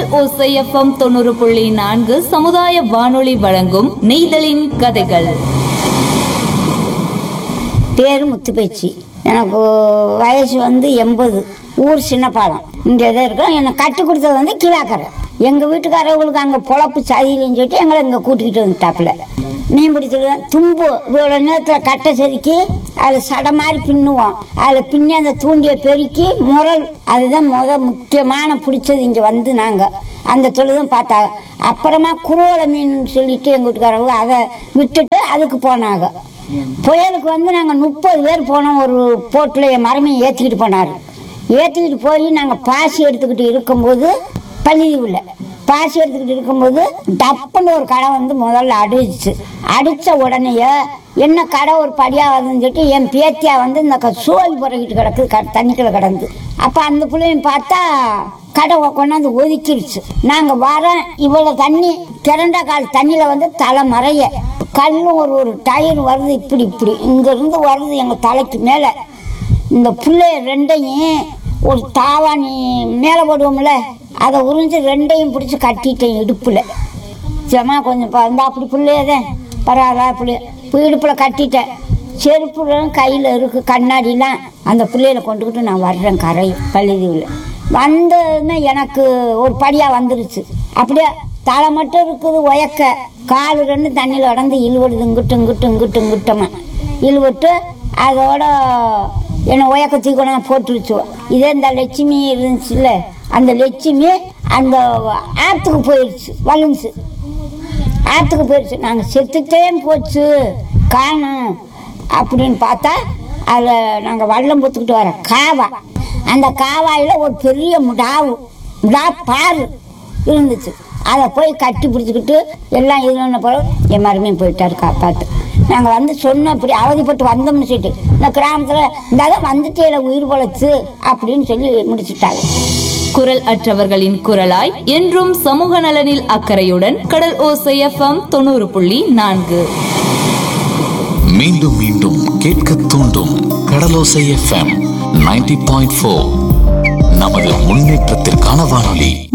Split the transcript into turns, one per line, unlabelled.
ஓசைஎஃப்எம் தொண்ணூறு புள்ளி நான்கு சமுதாய வானொலி வழங்கும் நெய்தலின் கதைகள்
பேர் முத்துப்பேச்சி எனக்கு வயசு வந்து எண்பது ஊர் சின்னப்பாலம் இங்கே தான் இருக்கோம் என்னை கட்டி கொடுத்தது வந்து கிழாக்கரை எங்கள் வீட்டுக்காரவங்களுக்கு அங்கே பொழப்பு சரியில்லைன்னு சொல்லிட்டு எங்களை இங்கே கூட்டிக்கிட்டு வந்துட்டாப்புல மீன் பிடிச்சிருக்கேன் தும்பு இவ்வளோ நேரத்தில் கட்டை செதுக்கி அதில் சடை மாதிரி பின்னுவோம் அதில் பின்னி அந்த தூண்டியை பெருக்கி முரல் அதுதான் முத முக்கியமான பிடிச்சது இங்கே வந்து நாங்கள் அந்த தொழிலும் பார்த்தாங்க அப்புறமா குரோல மீன் சொல்லிட்டு எங்கள் வீட்டுக்காரவங்க அதை விட்டுட்டு அதுக்கு போனாங்க புயலுக்கு வந்து நாங்கள் முப்பது பேர் போனோம் ஒரு போட்டில் என் மரமையை ஏற்றிக்கிட்டு போனார் ஏற்றிக்கிட்டு போய் நாங்கள் பாசி எடுத்துக்கிட்டு இருக்கும்போது பள்ளியில் பாசி எடுத்துக்கிட்டு இருக்கும்போது டப்புன்னு ஒரு கடை வந்து முதல்ல அடிச்சு அடித்த உடனேயே என்ன கடை ஒரு படியாகுதுன்னு சொல்லிட்டு என் பேத்தியா வந்து இந்த க- சோழி புறகிட்டு கிடக்கு க தண்ணிக்குள்ள கிடந்து அப்போ அந்த பிள்ளையும் பார்த்தா கடை கொண்டாந்து ஒதுக்கிடுச்சு நாங்கள் வரோம் இவ்வளோ தண்ணி திரண்ட கால் தண்ணியில் வந்து தலை மறைய கல்லும் ஒரு ஒரு டயர் வருது இப்படி இப்படி இங்கேருந்து வருது எங்கள் தலைக்கு மேலே இந்த பிள்ளைய ரெண்டையும் ஒரு தாவாணி மேலே போடுவோம்ல அதை உறிஞ்சு ரெண்டையும் பிடிச்சி கட்டிட்டேன் இடுப்பில் ஜமா கொஞ்சம் இந்த அப்படி பிள்ளையதான் பரவாயில்ல பிள்ளைய இப்போ இடுப்பில் கட்டிட்டேன் செருப்புலாம் கையில் இருக்கு கண்ணாடிலாம் அந்த பிள்ளையில கொண்டுக்கிட்டு நான் வர்றேன் கரை பள்ளிதீவில் வந்ததுன்னா எனக்கு ஒரு படியாக வந்துருச்சு அப்படியே தலை மட்டும் இருக்குது உயக்க கால் ரெண்டு தண்ணியில் கடந்து இழுவடுது இங்கிட்டு இங்கிட்டு இங்கிட்டு இங்கிட்டமா இழுவிட்டு அதோட என்னை உயக்கத்துக்கு கொண்டாந்து போட்டுருச்சு இதே இந்த லட்சுமி இருந்துச்சுல்ல அந்த லட்சுமி அந்த ஆற்றுக்கு போயிடுச்சு வலிஞ்சு ஆற்றுக்கு போயிடுச்சு நாங்கள் செத்துட்டே போச்சு காணும் அப்படின்னு பார்த்தா அதில் நாங்கள் வல்லம் பொத்துக்கிட்டு வரோம் காவா அந்த காவாயில் ஒரு பெரிய முடாவு முடா பாரு இருந்துச்சு அதை போய் கட்டி பிடிச்சிக்கிட்டு எல்லாம் இது பண்ண போல என் மருமையும் போயிட்டாரு காப்பாற்று நாங்கள் வந்து சொன்னோம் இப்படி அவதிப்பட்டு வந்தோம்னு சொல்லிட்டு இந்த கிராமத்தில் இந்த வந்துட்டே உயிர் பொழைச்சு அப்படின்னு சொல்லி முடிச்சுட்டாங்க
குரல் அற்றவர்களின் குரலாய் என்றும் சமூக நலனில் அக்கறையுடன் கடல் ஓசைஎஃப்எம் தொண்ணூறு புள்ளி நான்கு
மீண்டும் மீண்டும் கேட்க தூண்டும் Kadalosai FM ninety point four நமது முன்னேற்றத்திற்கான வானொலி